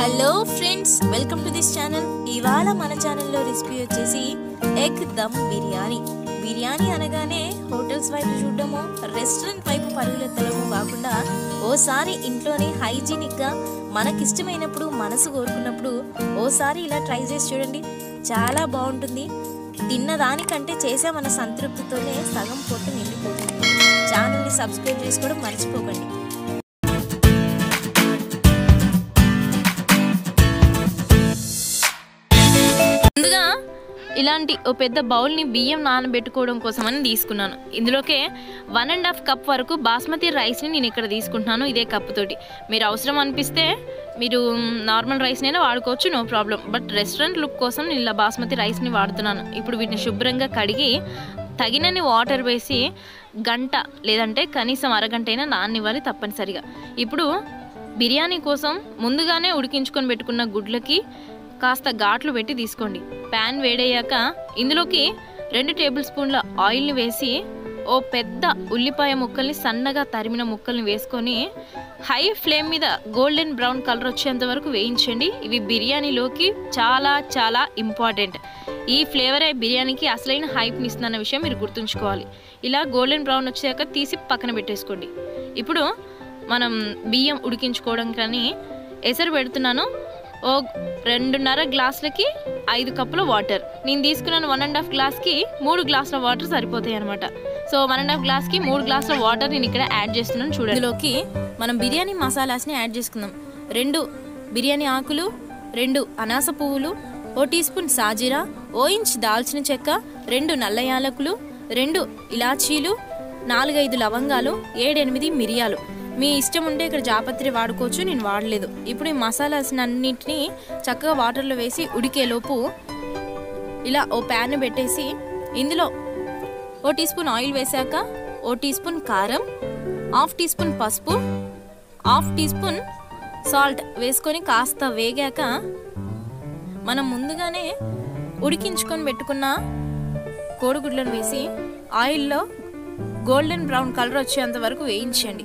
hello friends welcome to this channel ఇవాళ మన ఛానల్లో రెసిపీ వచ్చేసి ఎగ్ దమ్ బిర్యానీ బిర్యానీ అనగానే హోటల్స్ వైపు చూడడము రెస్టారెంట్ వైపు పరుగులెత్తడము కాకుండా ఓసారి ఇంట్లోనే హైజీనిక్గా మనకిష్టమైనప్పుడు మనసు కోరుకున్నప్పుడు ఓసారి ఇలా ట్రై చేసి చూడండి చాలా బాగుంటుంది తిన్నదానికంటే చేసే మన సంతృప్తితోనే సగం పొట్టు నిండిపోతుంది ఛానల్ని సబ్స్క్రైబ్ చేసుకోవడం మర్చిపోకండి ముందుగా ఇలాంటి ఓ పెద్ద బౌల్ని బియ్యం నానబెట్టుకోవడం కోసమని తీసుకున్నాను ఇందులోకే వన్ అండ్ హాఫ్ కప్ వరకు బాస్మతి రైస్ని నేను ఇక్కడ తీసుకుంటున్నాను ఇదే కప్ తోటి మీరు అవసరం అనిపిస్తే మీరు నార్మల్ రైస్నైనా వాడుకోవచ్చు no problem but restaurant look కోసం నేను ఇలా బాస్మతి రైస్ని వాడుతున్నాను ఇప్పుడు వీటిని శుభ్రంగా కడిగి తగినన్ని వాటర్ వేసి గంట లేదంటే కనీసం అరగంట అయినా నాననివ్వాలి తప్పనిసరిగా ఇప్పుడు బిర్యానీ కోసం ముందుగానే ఉడికించుకొని పెట్టుకున్న గుడ్లకి కాస్త ఘాట్లు పెట్టి తీసుకోండి ప్యాన్ వేడయ్యాక ఇందులోకి రెండు టేబుల్ స్పూన్ల ఆయిల్ని వేసి ఓ పెద్ద ఉల్లిపాయ ముక్కల్ని సన్నగా తరిమిన ముక్కల్ని వేసుకొని హై ఫ్లేమ్ మీద గోల్డెన్ బ్రౌన్ కలర్ వచ్చేంత వరకు వేయించండి ఇవి బిర్యానీలోకి చాలా చాలా ఇంపార్టెంట్ ఈ ఫ్లేవరే బిర్యానీకి అసలైన హైప్ని ఇస్తుందన్న విషయం మీరు గుర్తుంచుకోవాలి ఇలా గోల్డెన్ బ్రౌన్ వచ్చాక తీసి పక్కన పెట్టేసుకోండి ఇప్పుడు మనం బియ్యం ఉడికించుకోవడం కానీ ఎసరు పెడుతున్నాను ఓ రెండున్నర గ్లాసులకి ఐదు కప్పుల వాటర్ నేను తీసుకున్నాను వన్ అండ్ హాఫ్ గ్లాస్కి మూడు గ్లాసుల వాటర్ సరిపోతాయి అనమాట సో వన్ అండ్ హాఫ్ గ్లాస్కి మూడు గ్లాసుల వాటర్ నేను ఇక్కడ యాడ్ చేస్తున్నాను చూడండి ఇందులోకి మనం బిర్యానీ మసాలాస్ని యాడ్ చేసుకుందాం రెండు బిర్యానీ ఆకులు రెండు అనాస పువ్వులు ఓ టీ స్పూన్ సాజీరా ఓ ఇంచ్ దాల్చిన చెక్క రెండు నల్ల యాలకులు రెండు ఇలాచీలు నాలుగైదు లవంగాలు ఏడెనిమిది మిరియాలు మీ ఇష్టం ఉంటే ఇక్కడ జాపత్రి వాడుకోవచ్చు నేను వాడలేదు ఇప్పుడు ఈ మసాలాస్ అన్నింటినీ చక్కగా వాటర్లో వేసి ఉడికేలోపు ఇలా ఓ ప్యాన్ పెట్టేసి ఇందులో ఓ టీ స్పూన్ ఆయిల్ వేశాక ఓ టీ స్పూన్ కారం హాఫ్ టీ స్పూన్ పసుపు హాఫ్ టీ స్పూన్ సాల్ట్ వేసుకొని కాస్త వేగాక మనం ముందుగానే ఉడికించుకొని పెట్టుకున్న కోడిగుడ్లను వేసి ఆయిల్లో గోల్డెన్ బ్రౌన్ కలర్ వచ్చేంత వరకు వేయించండి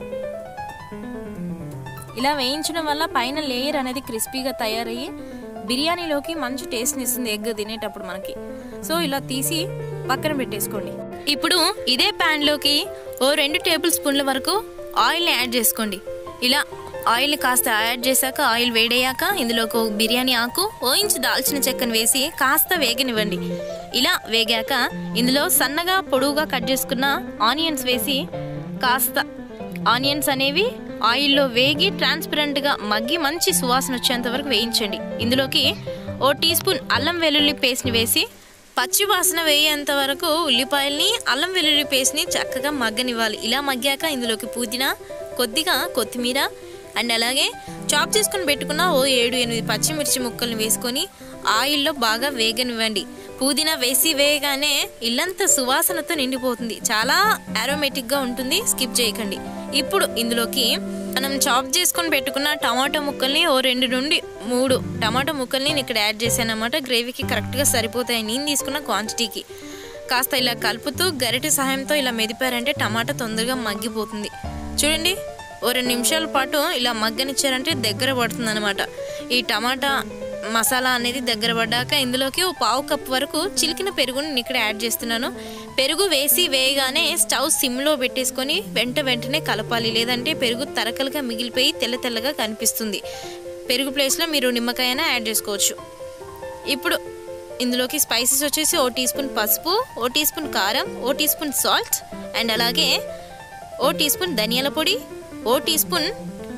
ఇలా వేయించడం వల్ల పైన లేయర్ అనేది క్రిస్పీగా తయారయ్యి బిర్యానీలోకి మంచి టేస్ట్ని ఇస్తుంది ఎగ్ తినేటప్పుడు మనకి సో ఇలా తీసి పక్కన పెట్టేసుకోండి ఇప్పుడు ఇదే ప్యాన్లోకి ఓ రెండు టేబుల్ స్పూన్ల వరకు ఆయిల్ని యాడ్ చేసుకోండి ఇలా ఆయిల్ కాస్త యాడ్ చేశాక ఆయిల్ వేడయ్యాక ఇందులోకి ఒక బిర్యానీ ఆకు ఓ ఇంచు దాల్చిన చెక్కను వేసి కాస్త వేగనివ్వండి ఇలా వేగాక ఇందులో సన్నగా పొడవుగా కట్ చేసుకున్న ఆనియన్స్ వేసి కాస్త ఆనియన్స్ అనేవి ఆయిల్లో వేగి ట్రాన్స్పరెంట్గా మగ్గి మంచి సువాసన వచ్చేంత వరకు వేయించండి ఇందులోకి ఓ టీ స్పూన్ అల్లం వెల్లుల్లి పేస్ట్ని వేసి పచ్చి వాసన వేయేంత వరకు ఉల్లిపాయల్ని అల్లం వెల్లుల్లి పేస్ట్ని చక్కగా మగ్గనివ్వాలి ఇలా మగ్గాక ఇందులోకి పుదీనా కొద్దిగా కొత్తిమీర అండ్ అలాగే చాప్ చేసుకుని పెట్టుకున్న ఓ ఏడు ఎనిమిది పచ్చిమిర్చి ముక్కల్ని వేసుకొని ఆయిల్లో బాగా వేగనివ్వండి పుదీనా వేసి వేయగానే ఇల్లంతా సువాసనతో నిండిపోతుంది చాలా ఆరోమేటిక్గా ఉంటుంది స్కిప్ చేయకండి ఇప్పుడు ఇందులోకి మనం చాప్ చేసుకొని పెట్టుకున్న టమాటో ముక్కల్ని ఓ రెండు నుండి మూడు టమాటో ముక్కల్ని నేను ఇక్కడ యాడ్ చేశాను అనమాట గ్రేవీకి కరెక్ట్గా సరిపోతాయి నేను తీసుకున్న క్వాంటిటీకి కాస్త ఇలా కలుపుతూ గరిటె సహాయంతో ఇలా మెదిపారంటే టమాటా తొందరగా మగ్గిపోతుంది చూడండి ఓ రెండు నిమిషాల పాటు ఇలా మగ్గనిచ్చారంటే దగ్గర పడుతుంది అనమాట ఈ టమాటా మసాలా అనేది దగ్గర పడ్డాక ఇందులోకి ఓ పావు కప్ వరకు చిలికిన పెరుగుని నేను ఇక్కడ యాడ్ చేస్తున్నాను పెరుగు వేసి వేయగానే స్టవ్ సిమ్లో పెట్టేసుకొని వెంట వెంటనే కలపాలి లేదంటే పెరుగు తరకలుగా మిగిలిపోయి తెల్ల తెల్లగా కనిపిస్తుంది పెరుగు ప్లేస్లో మీరు నిమ్మకాయన యాడ్ చేసుకోవచ్చు ఇప్పుడు ఇందులోకి స్పైసెస్ వచ్చేసి ఓ టీ స్పూన్ పసుపు ఓ టీ స్పూన్ కారం ఓ టీ స్పూన్ సాల్ట్ అండ్ అలాగే ఓ టీ స్పూన్ ధనియాల పొడి ఓ టీ స్పూన్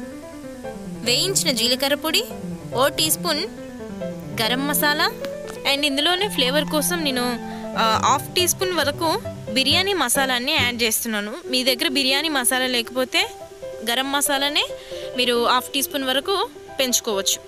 వేయించిన జీలకర్ర పొడి ఓ teaspoon garam masala and ఇందులోనే ఫ్లేవర్ కోసం నేను ఆ, హాఫ్ టీ స్పూన్ వరకు బిర్యానీ మసాలాని యాడ్ చేస్తున్నాను మీ దగ్గర బిర్యానీ మసాలా లేకపోతే గరం మసాలానే మీరు హాఫ్ టీ స్పూన్ వరకు పెంచుకోవచ్చు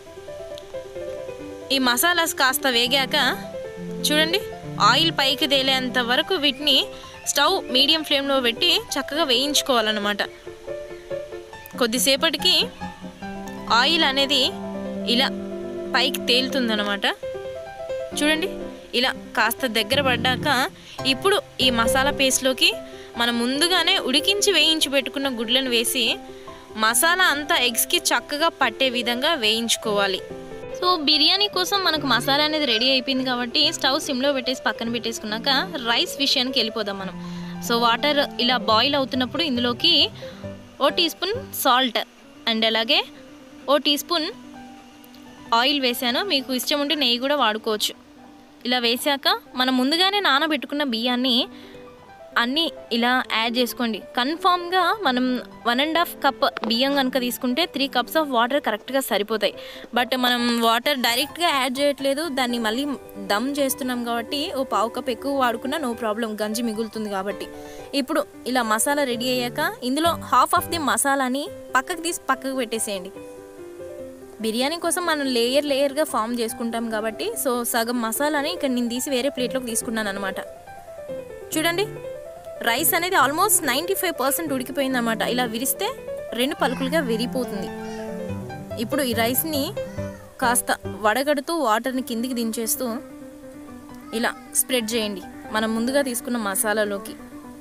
ఈ మసాలాస్ కాస్త వేగాక చూడండి ఆయిల్ పైకి తేలేంత వరకు వీటిని స్టవ్ మీడియం ఫ్లేమ్లో పెట్టి చక్కగా వేయించుకోవాలన్నమాట కొద్దిసేపటికి ఆయిల్ అనేది ఇలా పైకి తేలుతుందన్నమాట చూడండి ఇలా కాస్త దగ్గర పడ్డాక ఇప్పుడు ఈ మసాలా పేస్ట్లోకి మనం ముందుగానే ఉడికించి వేయించి పెట్టుకున్న గుడ్లను వేసి మసాలా అంతా ఎగ్స్కి చక్కగా పట్టే విధంగా వేయించుకోవాలి సో బిర్యానీ కోసం మనకు మసాలా అనేది రెడీ అయిపోయింది కాబట్టి స్టవ్ సిమ్లో పెట్టేసి పక్కన పెట్టేసుకున్నాక రైస్ విషయానికి వెళ్ళిపోదాం మనం సో వాటర్ ఇలా బాయిల్ అవుతున్నప్పుడు ఇందులోకి ఓ టీ స్పూన్ సాల్ట్ అండ్ అలాగే ఓ టీ స్పూన్ ఆయిల్ వేసాను మీకు ఇష్టం ఉంటే నెయ్యి కూడా వాడుకోవచ్చు ఇలా వేసాక మనం ముందుగానే నానబెట్టుకున్న బియ్యాన్ని అన్నీ ఇలా యాడ్ చేసుకోండి కన్ఫామ్గా మనం వన్ అండ్ హాఫ్ కప్ బియ్యం కనుక తీసుకుంటే త్రీ కప్స్ ఆఫ్ వాటర్ కరెక్ట్గా సరిపోతాయి బట్ మనం వాటర్ డైరెక్ట్గా యాడ్ చేయట్లేదు దాన్ని మళ్ళీ దమ్ చేస్తున్నాం కాబట్టి ఓ పావు కప్ ఎక్కువ వాడుకున్నా నో ప్రాబ్లం గంజి మిగులుతుంది కాబట్టి ఇప్పుడు ఇలా మసాలా రెడీ అయ్యాక ఇందులో హాఫ్ ఆఫ్ ది మసాలాని పక్కకు తీసి పక్కకు పెట్టేసేయండి బిర్యానీ కోసం మనం లేయర్ లేయర్గా ఫామ్ చేసుకుంటాం కాబట్టి సో సగం మసాలాని ఇక్కడ నేను తీసి వేరే ప్లేట్లోకి తీసుకున్నాను అనమాట చూడండి రైస్ అనేది ఆల్మోస్ట్ నైంటీ ఫైవ్ పర్సెంట్ ఉడికిపోయిందన్నమాట ఇలా విరిస్తే రెండు పలుకులుగా విరిగిపోతుంది ఇప్పుడు ఈ రైస్ని కాస్త వడగడుతూ వాటర్ని కిందికి దించేస్తూ ఇలా స్ప్రెడ్ చేయండి మనం ముందుగా తీసుకున్న మసాలాలోకి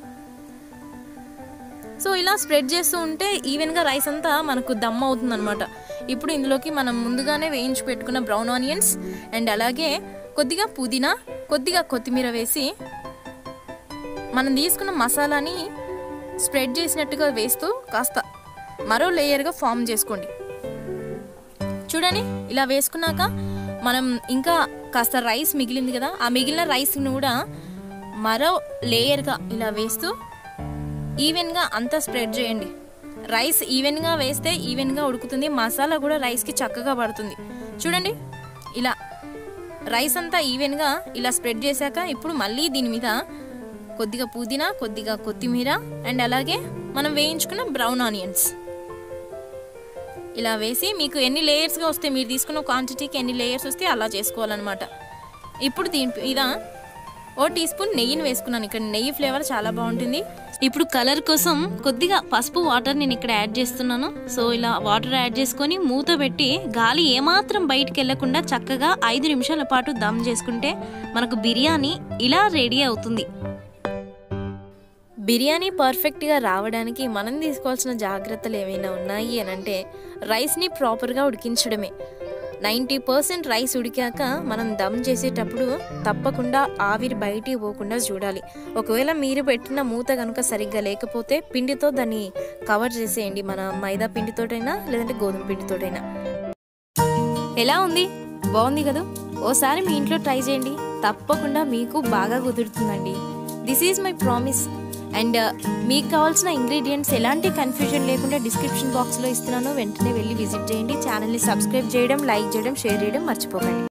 సో ఇలా స్ప్రెడ్ చేస్తూ ఉంటే ఈవెన్గా రైస్ అంతా మనకు దమ్ అవుతుంది అనమాట ఇప్పుడు ఇందులోకి మనం ముందుగానే వేయించి పెట్టుకున్న బ్రౌన్ ఆనియన్స్ అండ్ అలాగే కొద్దిగా పుదీనా కొద్దిగా కొత్తిమీర వేసి మనం తీసుకున్న మసాలాని స్ప్రెడ్ చేసినట్టుగా వేస్తూ కాస్త మరో లేయర్గా ఫామ్ చేసుకోండి చూడండి ఇలా వేసుకున్నాక మనం ఇంకా కాస్త రైస్ మిగిలింది కదా ఆ మిగిలిన రైస్ని కూడా మరో లేయర్గా ఇలా వేస్తూ ఈవెన్గా అంతా స్ప్రెడ్ చేయండి రైస్ ఈవెన్గా వేస్తే ఈవెన్గా ఉడుకుతుంది మసాలా కూడా రైస్కి చక్కగా పడుతుంది చూడండి ఇలా రైస్ అంతా ఈవెన్గా ఇలా స్ప్రెడ్ చేశాక ఇప్పుడు మళ్ళీ దీని మీద కొద్దిగా పుదీనా కొద్దిగా కొత్తిమీర అండ్ అలాగే మనం వేయించుకున్న బ్రౌన్ ఆనియన్స్ ఇలా వేసి మీకు ఎన్ని లేయర్స్గా వస్తే మీరు తీసుకున్న క్వాంటిటీకి ఎన్ని లేయర్స్ వస్తే అలా చేసుకోవాలన్నమాట ఇప్పుడు దీని మీద ఓ టీ స్పూన్ నెయ్యిని వేసుకున్నాను ఇక్కడ నెయ్యి ఫ్లేవర్ చాలా బాగుంటుంది ఇప్పుడు కలర్ కోసం కొద్దిగా పసుపు వాటర్ నేను ఇక్కడ యాడ్ చేస్తున్నాను సో ఇలా వాటర్ యాడ్ చేసుకొని మూత పెట్టి గాలి ఏమాత్రం బయటికి వెళ్లకుండా చక్కగా ఐదు నిమిషాల పాటు దమ్ చేసుకుంటే మనకు బిర్యానీ ఇలా రెడీ అవుతుంది బిర్యానీ పర్ఫెక్ట్గా రావడానికి మనం తీసుకోవాల్సిన జాగ్రత్తలు ఏమైనా ఉన్నాయి అని అంటే రైస్ని ప్రాపర్గా ఉడికించడమే నైంటీ పర్సెంట్ రైస్ ఉడికాక మనం దమ్ చేసేటప్పుడు తప్పకుండా ఆవిరి బయటికి పోకుండా చూడాలి ఒకవేళ మీరు పెట్టిన మూత కనుక సరిగ్గా లేకపోతే పిండితో దాన్ని కవర్ చేసేయండి మన మైదా పిండితోటైనా లేదంటే గోధుమ పిండితోటైనా ఎలా ఉంది బాగుంది కదా ఓసారి మీ ఇంట్లో ట్రై చేయండి తప్పకుండా మీకు బాగా కుదురుతుందండి this is my promise and మీకు కావాల్సిన ఇంగ్రీడియంట్స్ ఎలాంటి కన్ఫ్యూజన్ లేకుండా డిస్క్రిప్షన్ బాక్స్లో ఇస్తున్నాను వెంటనే వెళ్ళి విజిట్ చేయండి ఛానల్ని సబ్స్క్రైబ్ చేయడం లైక్ చేయడం షేర్ చేయడం మర్చిపోకండి